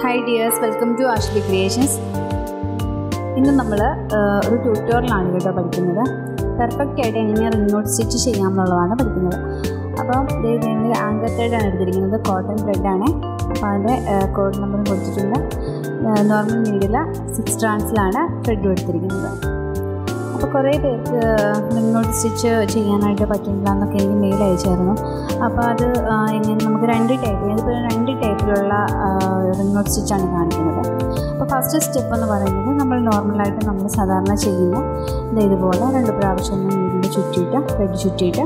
hi dears welcome to Ashley Creations ഇന്ന് നമ്മൾ ഒരു ട്യൂട്ടോറിയലാണ് കേട്ടോ പഠിക്കുന്നത് പെർഫെക്റ്റ് ആയിട്ട് എങ്ങനെയാണ് റിങ്ങോട്ട് സ്റ്റിച്ച് ചെയ്യാമെന്നുള്ളതാണ് പഠിക്കുന്നത് അപ്പം ഇത് ഞങ്ങൾ ആങ്കർ ത്രെഡാണ് എടുത്തിരിക്കുന്നത് കോട്ടൺ ത്രെഡാണ് അപ്പോൾ അതിൻ്റെ കോഡ് നമ്പറും കൊടുത്തിട്ടുണ്ട് നോർമൽ നീഡിൽ സിക്സ് ട്രാൻസിലാണ് ത്രെഡും എടുത്തിരിക്കുന്നത് അപ്പോൾ കുറേ പേർക്ക് റിങ്ങോട്ട് സ്റ്റിച്ച് ചെയ്യാനായിട്ട് പറ്റുന്നില്ല എന്നൊക്കെ എനിക്ക് മെയിൽ അയച്ചായിരുന്നു അപ്പോൾ അത് എങ്ങനെ നമുക്ക് രണ്ട് ടൈപ്പ് ഇതിപ്പോൾ രണ്ട് ടൈപ്പിലുള്ള റിങ്ങോട്ട് സ്റ്റിച്ചാണ് കാണിക്കുന്നത് അപ്പോൾ ഫസ്റ്റ് സ്റ്റെപ്പ് എന്ന് പറയുന്നത് നമ്മൾ നോർമലായിട്ട് നമ്മൾ സാധാരണ ചെയ്യുന്ന ഇത് ഇതുപോലെ രണ്ട് പ്രാവശ്യം ഒന്ന് നീഡിൽ ചുറ്റിയിട്ട് ത്രെഡ് ചുറ്റിയിട്ട്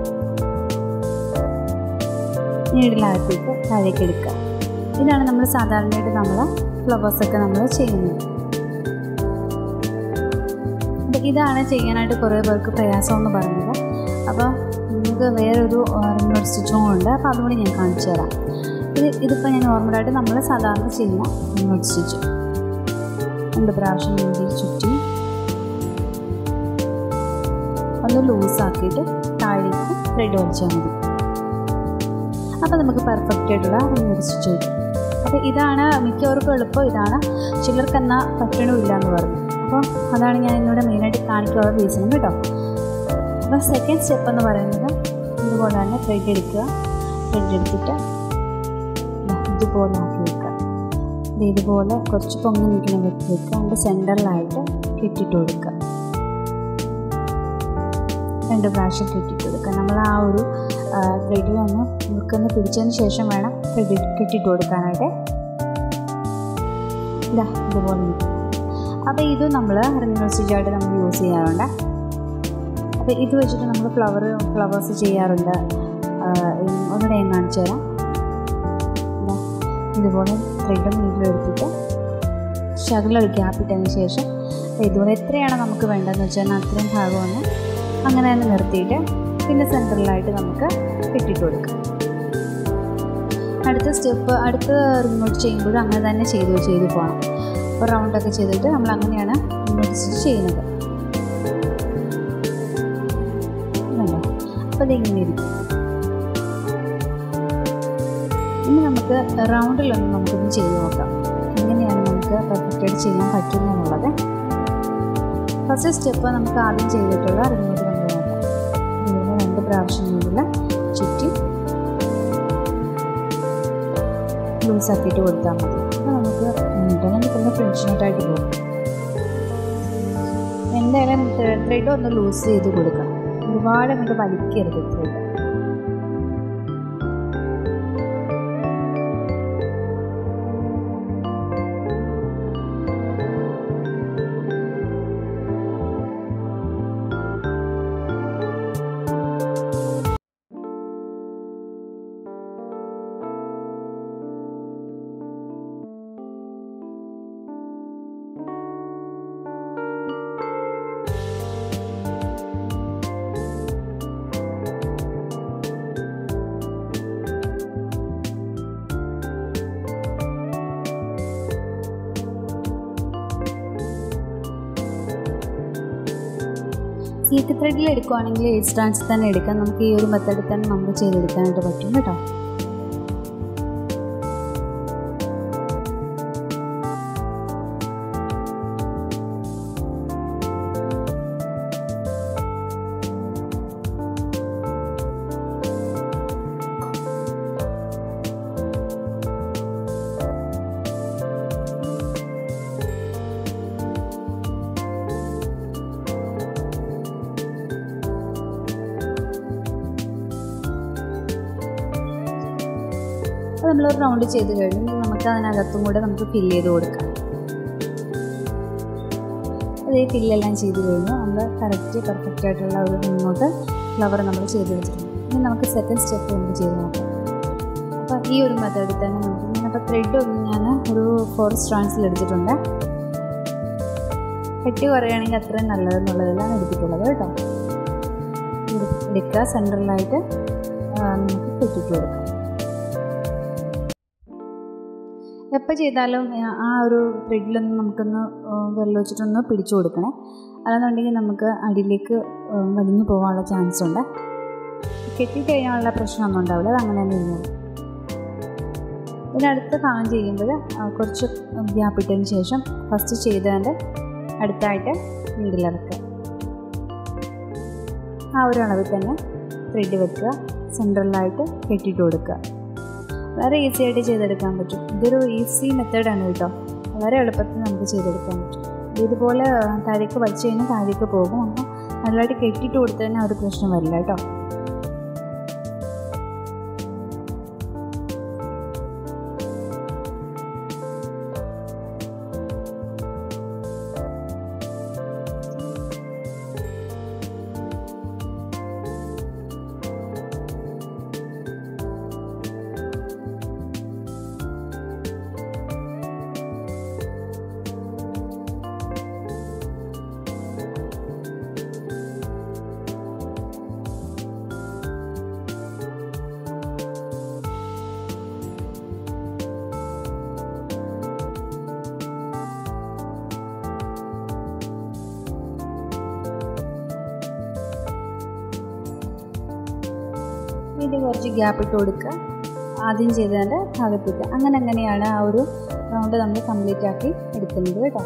നീഡിലകത്തേക്ക് താഴേക്ക് എടുക്കുക ഇതാണ് നമ്മൾ സാധാരണയായിട്ട് നമ്മൾ ഫ്ലവേഴ്സൊക്കെ നമ്മൾ ചെയ്യുന്നത് അപ്പോൾ ഇതാണ് ചെയ്യാനായിട്ട് കുറേ പേർക്ക് പ്രയാസമെന്ന് പറഞ്ഞത് അപ്പോൾ നമുക്ക് വേറൊരു റിമോട്ട് സ്റ്റിച്ചും ഉണ്ട് അപ്പോൾ അതുകൂടി ഞാൻ കാണിച്ചു തരാം ഇത് ഇതിപ്പോൾ ഞാൻ നോർമലായിട്ട് നമ്മൾ സാധാരണ ചെയ്യുന്ന റിമോട്ട് സ്റ്റിച്ച് രണ്ട് പ്രാവശ്യം നീതി ചുറ്റി ഒന്ന് ലൂസാക്കിയിട്ട് താഴേക്ക് ത്രെഡ് വലിച്ചാൽ മതി അപ്പോൾ നമുക്ക് പെർഫെക്റ്റ് ആയിട്ടുള്ള റിമോട്ട് സ്റ്റിച്ച് കിട്ടും അപ്പോൾ ഇതാണ് മിക്കവർക്കും എളുപ്പം ഇതാണ് ചിലർക്കെന്നാൽ പറ്റണമില്ല എന്ന് പറഞ്ഞു അപ്പോൾ അതാണ് ഞാൻ ഇന്നിവിടെ മെയിനായിട്ട് കാണിക്കാനുള്ള റീസണും കേട്ടോ അപ്പോൾ സെക്കൻഡ് സ്റ്റെപ്പ് എന്ന് പറയുന്നത് ഇതുപോലെ തന്നെ ത്രെഡ് എടുക്കുക ത്രെഡ് എടുത്തിട്ട് ഇതുപോലെ ആക്കി വെക്കുക ഇത് ഇതുപോലെ കുറച്ച് പൊങ്ങി നിൽക്കുന്ന വെച്ച് വെക്കുക അതിൻ്റെ സെൻറ്ററിലായിട്ട് കെട്ടിട്ട് കൊടുക്കുക രണ്ട് പ്രാവശ്യം കെട്ടിട്ട് കൊടുക്കുക നമ്മൾ ആ ഒരു ത്രെഡിൽ ഒന്ന് മുറുക്കൊന്ന് പിടിച്ചതിന് ശേഷം വേണം ത്രെഡ് കെട്ടിട്ട് കൊടുക്കാനായിട്ട് ഇതാ ഇതുപോലെ നിൽക്കും അപ്പോൾ ഇത് നമ്മൾ റിങ്ങൽ സ്റ്റിച്ചായിട്ട് നമ്മൾ യൂസ് ചെയ്യാറുണ്ട് അപ്പോൾ ഇത് വെച്ചിട്ട് നമ്മൾ ഫ്ലവർ ഫ്ലവേഴ്സ് ചെയ്യാറുണ്ട് ഒന്നുകൂടെ ഞാൻ കാണിച്ചു തരാം ഇതുപോലെ ത്രെഡും നീട്ടിലെടുത്തിട്ട് ശകലം ഒരു ഗ്യാപ്പ് ഇട്ടതിന് ശേഷം ഇതുപോലെ എത്രയാണ് നമുക്ക് വേണ്ടതെന്ന് വെച്ചാൽ അത്രയും ഭാഗമൊന്ന് അങ്ങനെ തന്നെ നിർത്തിയിട്ട് പിന്നെ സെൻറ്ററിലായിട്ട് നമുക്ക് കെട്ടിട്ട് കൊടുക്കാം അടുത്ത സ്റ്റെപ്പ് അടുത്ത റിങ്ങോട്ട് ചെയ്യുമ്പോഴും അങ്ങനെ തന്നെ ചെയ്ത് ചെയ്ത് പോകണം അപ്പോൾ റൗണ്ടൊക്കെ ചെയ്തിട്ട് നമ്മൾ അങ്ങനെയാണ് മുന്നോട്ട് സ്റ്റിച്ച് ചെയ്യുന്നത് അപ്പോൾ ഇതിങ്ങനെ ഇരിക്കും ഇനി നമുക്ക് റൗണ്ടിലൊന്നും നമുക്കൊന്ന് ചെയ്ത് നോക്കാം എങ്ങനെയാണ് നമുക്ക് പെർഫെക്റ്റായിട്ട് ചെയ്യാൻ പറ്റുന്നത് എന്നുള്ളത് ഫസ്റ്റ് സ്റ്റെപ്പ് നമുക്ക് ആദ്യം ചെയ്തിട്ടുള്ള റിമൂവ് നമ്മൾ നോക്കാം ഇങ്ങനെ രണ്ട് പ്രാവശ്യം മുതൽ ചുറ്റി ലൂസാക്കിയിട്ട് കൊടുത്താൽ മതി അപ്പോൾ നമുക്ക് നീട്ടണം പിന്നെ ഫ്രഞ്ച് നോട്ടായിട്ട് പോകും എന്തായാലും ത്രെഡ് ഒന്ന് ലൂസ് ചെയ്ത് കൊടുക്കണം ഒരുപാട് അങ്ങോട്ട് വലിക്കരുത് ത്രെഡ് സിൽക്ക് ത്രെഡിൽ എടുക്കുവാണെങ്കിൽ എയ്റ്റ് സ്റ്റാൻഡ്സ് തന്നെ എടുക്കാം നമുക്ക് ഈ ഒരു മെത്തേഡിൽ തന്നെ നമുക്ക് ചെയ്തെടുക്കാനായിട്ട് പറ്റും കേട്ടോ അപ്പോൾ നമ്മളൊരു റൗണ്ട് ചെയ്ത് കഴിഞ്ഞ് നമുക്ക് അതിനകത്തും കൂടെ നമുക്ക് ഫില്ല് ചെയ്ത് കൊടുക്കാം അതേ ഫില്ലെല്ലാം ചെയ്ത് കഴിഞ്ഞു നമ്മൾ കറക്റ്റ് പെർഫെക്റ്റ് ആയിട്ടുള്ള ഒരു മുന്നോട്ട് ഫ്ലവർ നമ്മൾ ചെയ്ത് വെച്ചിട്ടുണ്ട് ഇനി നമുക്ക് സെക്കൻഡ് സ്റ്റെപ്പ് നമുക്ക് ചെയ്ത് നോക്കാം അപ്പോൾ ഈ ഒരു മെത്തേഡിൽ തന്നെ നമുക്ക് ഞാനപ്പോൾ ത്രെഡ് ഒന്ന് ഞാൻ ഒരു ഫോർ സ്ട്രാൻസിൽ എടുത്തിട്ടുണ്ട് കെട്ടി കുറയുകയാണെങ്കിൽ അത്രയും നല്ലതെന്നുള്ളതെല്ലാം എടുത്തിട്ടുള്ളത് കേട്ടോ എടുക്കുക സെൻറ്ററിലായിട്ട് നമുക്ക് കെട്ടിട്ട് കൊടുക്കാം എപ്പോൾ ചെയ്താലും ആ ഒരു ത്രെഡിലൊന്ന് നമുക്കൊന്ന് വെള്ളം വെച്ചിട്ടൊന്ന് പിടിച്ചു കൊടുക്കണേ അല്ലാന്നുണ്ടെങ്കിൽ നമുക്ക് അടിയിലേക്ക് വലിഞ്ഞു പോകാനുള്ള ചാൻസ് ഉണ്ട് കെട്ടിക്കഴിഞ്ഞാലുള്ള പ്രശ്നമൊന്നും ഉണ്ടാവില്ല അത് അങ്ങനെ തന്നെ ഇരുന്നോളൂ പിന്നെ അടുത്ത ഭാഗം ചെയ്യുമ്പോൾ കുറച്ച് ഗ്യാപ്പ് ഇട്ടതിന് ശേഷം ഫസ്റ്റ് ചെയ്തതിൻ്റെ അടുത്തായിട്ട് നീഡിലിറക്കുക ആ ഒരു അളവിൽ തന്നെ ത്രെഡ് വെക്കുക സെൻട്രലായിട്ട് കെട്ടിയിട്ട് കൊടുക്കുക വളരെ ഈസി ആയിട്ട് ചെയ്തെടുക്കാൻ പറ്റും ഇതൊരു ഈസി മെത്തേഡാണ് കേട്ടോ വളരെ എളുപ്പത്തിൽ നമുക്ക് ചെയ്തെടുക്കാൻ പറ്റും ഇതുപോലെ താഴേക്ക് വലിച്ചു കഴിഞ്ഞാൽ താഴേക്ക് പോകും അപ്പം നല്ലതായിട്ട് കെട്ടിയിട്ട് കൊടുത്തു കഴിഞ്ഞാൽ ഒരു പ്രശ്നം വരില്ല കേട്ടോ ഇത് കുറച്ച് ഗ്യാപ്പ് ഇട്ട് കൊടുക്കുക ആദ്യം ചെയ്തതിൻ്റെ ഭാഗത്തേക്ക് അങ്ങനെ അങ്ങനെയാണ് ആ ഒരു റൗണ്ട് നമ്മൾ കംപ്ലീറ്റ് ആക്കി എടുക്കുന്നത് കേട്ടോ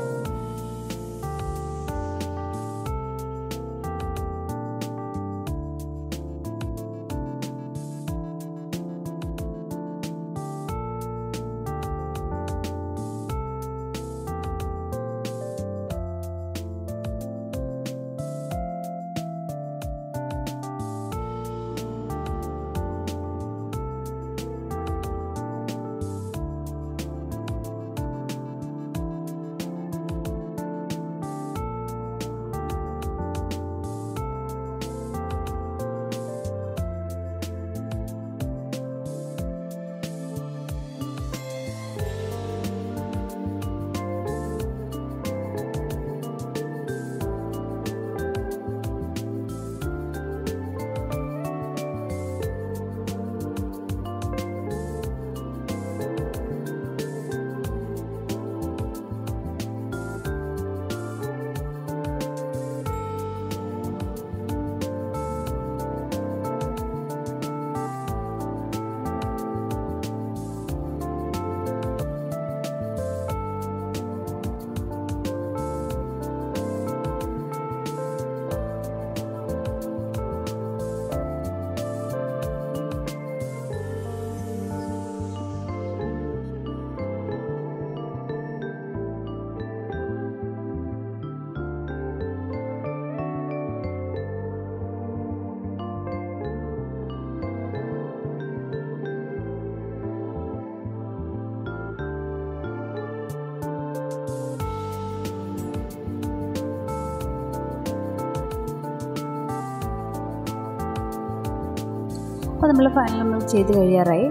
അപ്പോൾ നമ്മൾ ഫൈനൽ നമ്മൾ ചെയ്ത് കഴിയാറായി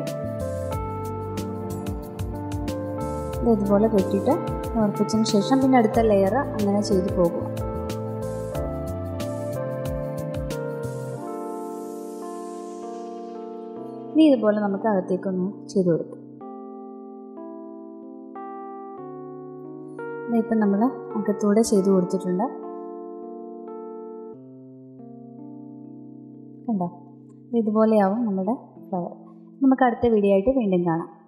ഇത് ഇതുപോലെ കെട്ടിയിട്ട് ഉറപ്പിച്ചതിന് ശേഷം പിന്നെ അടുത്ത ലെയർ അങ്ങനെ ചെയ്ത് പോകും ഇനി ഇതുപോലെ നമുക്ക് അകത്തേക്കൊന്ന് ചെയ്ത് കൊടുക്കും ഇപ്പം നമ്മൾ അകത്തൂടെ ചെയ്ത് കൊടുത്തിട്ടുണ്ട് കണ്ടോ ഇതുപോലെയാവും നമ്മുടെ ഫ്ലവർ നമുക്ക് അടുത്ത വീഡിയോ ആയിട്ട് വീണ്ടും കാണാം